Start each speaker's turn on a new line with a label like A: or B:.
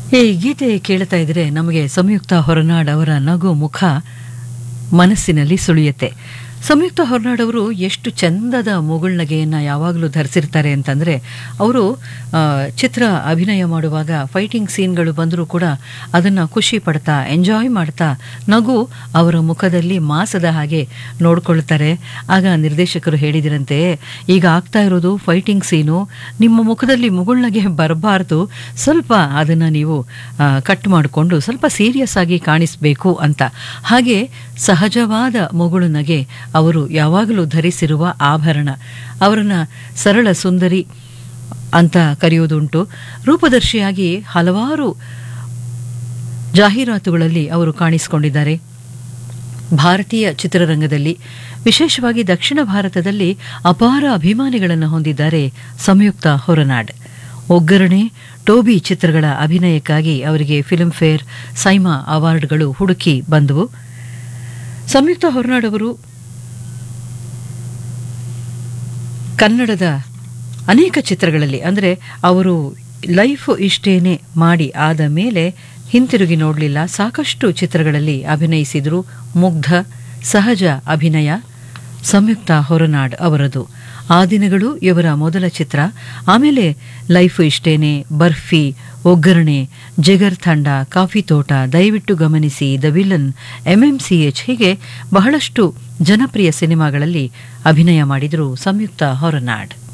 A: ಈ ಗೀತೆ ಕೇಳ್ತಾ ಇದ್ರೆ ನಮಗೆ ಸಂಯುಕ್ತ ಹೊರನಾಡ್ ಅವರ ನಗು ಮುಖ ಮನಸ್ಸಿನಲ್ಲಿ ಸುಳಿಯುತ್ತೆ ಸಂಯುಕ್ತ ಹೊರನಾಡ್ ಅವರು ಎಷ್ಟು ಚಂದದ ಮುಗುಳ್ನಗೆಯನ್ನು ಯಾವಾಗಲೂ ಧರಿಸಿರ್ತಾರೆ ಅಂತಂದರೆ ಅವರು ಆ, ಚಿತ್ರ ಅಭಿನಯ ಮಾಡುವಾಗ ಫೈಟಿಂಗ್ ಸೀನ್ಗಳು ಬಂದರೂ ಕೂಡ ಅದನ್ನು ಖುಷಿ ಪಡ್ತಾ ಎಂಜಾಯ್ ಮಾಡ್ತಾ ನಗು ಅವರ ಮುಖದಲ್ಲಿ ಮಾಸದ ಹಾಗೆ ನೋಡ್ಕೊಳ್ತಾರೆ ಆಗ ನಿರ್ದೇಶಕರು ಹೇಳಿದಿರಂತೆ ಈಗ ಆಗ್ತಾ ಇರೋದು ಫೈಟಿಂಗ್ ಸೀನು ನಿಮ್ಮ ಮುಖದಲ್ಲಿ ಮುಗುಳ್ನಗೆ ಬರಬಾರ್ದು ಸ್ವಲ್ಪ ಅದನ್ನು ನೀವು ಆ, ಕಟ್ ಮಾಡಿಕೊಂಡು ಸ್ವಲ್ಪ ಸೀರಿಯಸ್ ಆಗಿ ಕಾಣಿಸಬೇಕು ಅಂತ ಹಾಗೆ ಸಹಜವಾದ ಮುಗುಳು ನಗೆ ಅವರು ಯಾವಾಗಲೂ ಧರಿಸಿರುವ ಆಭರಣ ಅವರನ್ನ ಸರಳ ಸುಂದರಿ ಅಂತ ಕರೆಯೋದುಂಟು ರೂಪದರ್ಶಿಯಾಗಿ ಹಲವಾರು ಜಾಹೀರಾತುಗಳಲ್ಲಿ ಅವರು ಕಾಣಿಸಿಕೊಂಡಿದ್ದಾರೆ ಭಾರತೀಯ ಚಿತ್ರರಂಗದಲ್ಲಿ ವಿಶೇಷವಾಗಿ ದಕ್ಷಿಣ ಭಾರತದಲ್ಲಿ ಅಪಾರ ಅಭಿಮಾನಿಗಳನ್ನು ಹೊಂದಿದ್ದಾರೆ ಸಂಯುಕ್ತ ಹೊರನಾಡ್ ಒಗ್ಗರಣೆ ಟೋಬಿ ಚಿತ್ರಗಳ ಅಭಿನಯಕ್ಕಾಗಿ ಅವರಿಗೆ ಫಿಲ್ಮ್ಫೇರ್ ಸೈಮಾ ಅವಾರ್ಡ್ಗಳು ಹುಡುಕಿ ಬಂದವು ಸಂಯುಕ್ತ ಹೊರನಾಡ್ ಅವರು ಕನ್ನಡದ ಅನೇಕ ಚಿತ್ರಗಳಲ್ಲಿ ಅಂದರೆ ಅವರು ಲೈಫ್ ಇಷ್ಟೇನೆ ಮಾಡಿ ಆದ ಮೇಲೆ ಹಿಂತಿರುಗಿ ನೋಡಲಿಲ್ಲ ಸಾಕಷ್ಟು ಚಿತ್ರಗಳಲ್ಲಿ ಅಭಿನಯಿಸಿದರು ಮುಗ್ಧ ಸಹಜ ಅಭಿನಯ ಸಂಯುಕ್ತ ಹೊರನಾಡ್ ಅವರದು ಆ ದಿನಗಳು ಇವರ ಮೊದಲ ಚಿತ್ರ ಆಮೇಲೆ ಲೈಫ್ ಇಷ್ಟೇನೆ ಬರ್ಫಿ ಒಗ್ಗರಣೆ ಜಗರ್ ತಂಡ ಕಾಫಿ ತೋಟ ದಯವಿಟ್ಟು ಗಮನಿಸಿ ದ ವಿಲನ್ ಎಂಎಂಸಿಎಚ್ ಹೀಗೆ ಬಹಳಷ್ಟು ಜನಪ್ರಿಯ ಸಿನಿಮಾಗಳಲ್ಲಿ ಅಭಿನಯ ಮಾಡಿದರು ಸಂಯುಕ್ತ ಹೊರನಾಡ್